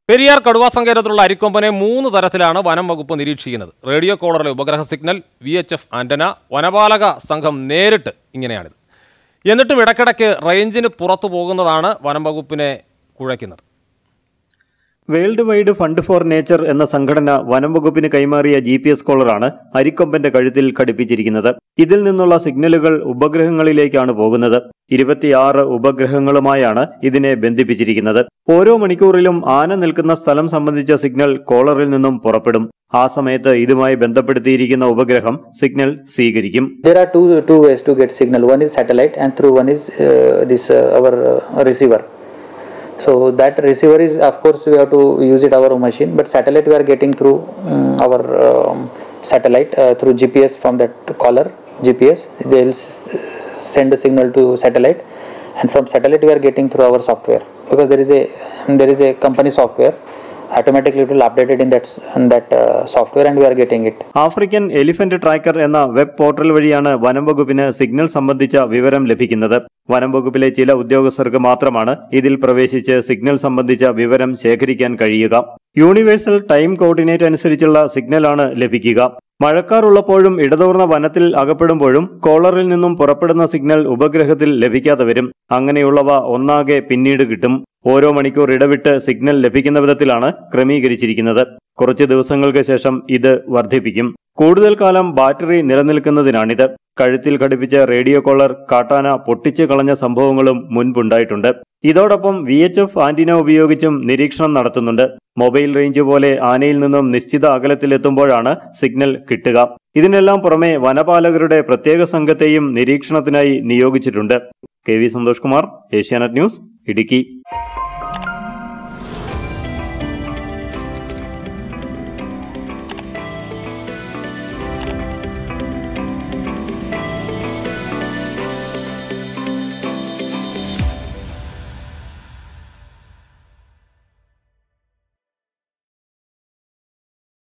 പെരിയാർ കടുവാ സങ്കേതത്തിലുള്ള അരിക്കൊമ്പനെ മൂന്ന് തരത്തിലാണ് വനം വകുപ്പ് നിരീക്ഷിക്കുന്നത് റേഡിയോ കോളറിലെ ഉപഗ്രഹ signal V H F antenna വനപാലക സംഘം നേരിട്ട് ഇങ്ങനെയാണിത് എന്നിട്ടും ഇടയ്ക്കിടയ്ക്ക് റേഞ്ചിന് പുറത്തു പോകുന്നതാണ് വനം വകുപ്പിനെ കുഴയ്ക്കുന്നത് world wide fund for nature എന്ന സംഘടന വനം വകുപ്പിന് കൈമാറിയ ജി പി എസ് കോളറാണ് അരിക്കൊമ്പന്റെ കഴുത്തിൽ ഘടിപ്പിച്ചിരിക്കുന്നത് ഇതിൽ നിന്നുള്ള സിഗ്നലുകൾ ഉപഗ്രഹങ്ങളിലേക്കാണ് പോകുന്നത് ഇരുപത്തിയാറ് ഉപഗ്രഹങ്ങളുമായാണ് ഇതിനെ ബന്ധിപ്പിച്ചിരിക്കുന്നത് ഓരോ മണിക്കൂറിലും ആന നിൽക്കുന്ന സ്ഥലം സംബന്ധിച്ച സിഗ്നൽ കോളറിൽ നിന്നും പുറപ്പെടും ആ സമയത്ത് ഇതുമായി ബന്ധപ്പെടുത്തിയിരിക്കുന്ന ഉപഗ്രഹം സിഗ്നൽ സ്വീകരിക്കും There are two two ways to get signal. One is satellite, and through one is uh, this uh, our uh, receiver. So that receiver is, of course, we have to use it our machine. But satellite we are getting through um, our um, satellite uh, through GPS from that caller GPS. They will s- send a signal to satellite, and from satellite we are getting through our software because there is a there is a company software. Automatically it will update it in that s- in that uh, software, and we are getting it. African elephant tracker എന്ന web portal വഴിയാണ് വനം വകുപ്പിന് signal സംബന്ധിച്ച വിവരം ലഭിക്കുന്നത് വനം വകുപ്പിലെ ചില ഉദ്യോഗസ്ഥർക്ക് മാത്രമാണ് ഇതിൽ പ്രവേശിച്ച് സിഗ്നൽ സംബന്ധിച്ച വിവരം ശേഖരിക്കാൻ കഴിയുക യൂണിവേഴ്സൽ ടൈം കോർഡിനേറ്റ് അനുസരിച്ചുള്ള സിഗ്നലാണ് ലഭിക്കുക മഴക്കാറുള്ളപ്പോഴും ഇടതൂർന്ന വനത്തിൽ അകപ്പെടുമ്പോഴും കോളറിൽ നിന്നും പുറപ്പെടുന്ന സിഗ്നൽ ഉപഗ്രഹത്തിൽ ലഭിക്കാതെ വരും അങ്ങനെയുള്ളവ ഒന്നാകെ പിന്നീട് കിട്ടും ഓരോ മണിക്കൂർ ഇടവിട്ട് സിഗ്നൽ ലഭിക്കുന്ന വിധത്തിലാണ് ക്രമീകരിച്ചിരിക്കുന്നത് കുറച്ച് ദിവസങ്ങൾക്ക് ശേഷം ഇത് വർദ്ധിപ്പിക്കും കൂടുതൽ കാലം ബാറ്ററി നിലനിൽക്കുന്നതിനാണിത് കഴുത്തിൽ ഘടിപ്പിച്ച റേഡിയോ കോളർ കാട്ടാന പൊട്ടിച്ചു കളഞ്ഞ സംഭവങ്ങളും മുൻപുണ്ടായിട്ടുണ്ട് ഇതോടൊപ്പം വി എച്ച് എഫ് ആന്റിന ഉപയോഗിച്ചും നിരീക്ഷണം നടത്തുന്നുണ്ട് മൊബൈൽ റേഞ്ച് പോലെ ആനയിൽ നിന്നും നിശ്ചിത അകലത്തിലെത്തുമ്പോഴാണ് സിഗ്നൽ കിട്ടുക ഇതിനെല്ലാം പുറമെ വനപാലകരുടെ പ്രത്യേക സംഘത്തെയും നിരീക്ഷണത്തിനായി നിയോഗിച്ചിട്ടുണ്ട് K V Santhosh Kumar Asianet news Idukki